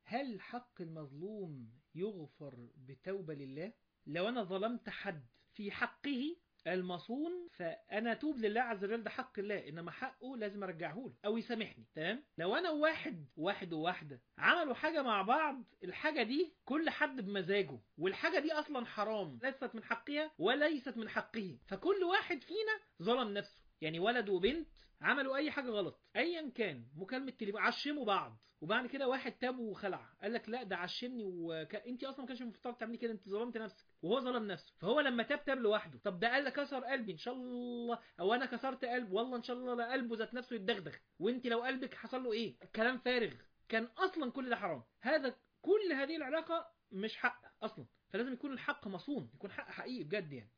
هل حق المظلوم يغفر بتوبة لله لو أنا ظلمت حد في حقه المصون فانا اتوب لله عز وجل ده حق الله انما حقه لازم ارجعه له او يسامحني تمام لو انا واحد واحد وواحده عملوا حاجه مع بعض الحاجه دي كل حد بمزاجه والحاجه دي اصلا حرام ليست من حقها وليست من حقه فكل واحد فينا ظلم نفسه يعني ولد وبنت عملوا اي حاجه غلط ايا كان مكالمه تليفون عشموا بعض وبعد كده واحد تاب وخلع قال لك لا ده عشمني وك... انت اصلا ما كانش المفترض تعملي كده انت ظلمت نفسك وهو ظلم نفسه فهو لما تاب تاب لوحده طب ده قال لك كسر قلبي ان شاء الله او انا كسرت قلب والله ان شاء الله لا قلبه ذات نفسه يتدغدغ وانت لو قلبك حصل له ايه كلام فارغ كان اصلا كل ده حرام هذا كل هذه العلاقه مش حق اصلا فلازم يكون الحق مصون يكون حق حقيقي بجد يعني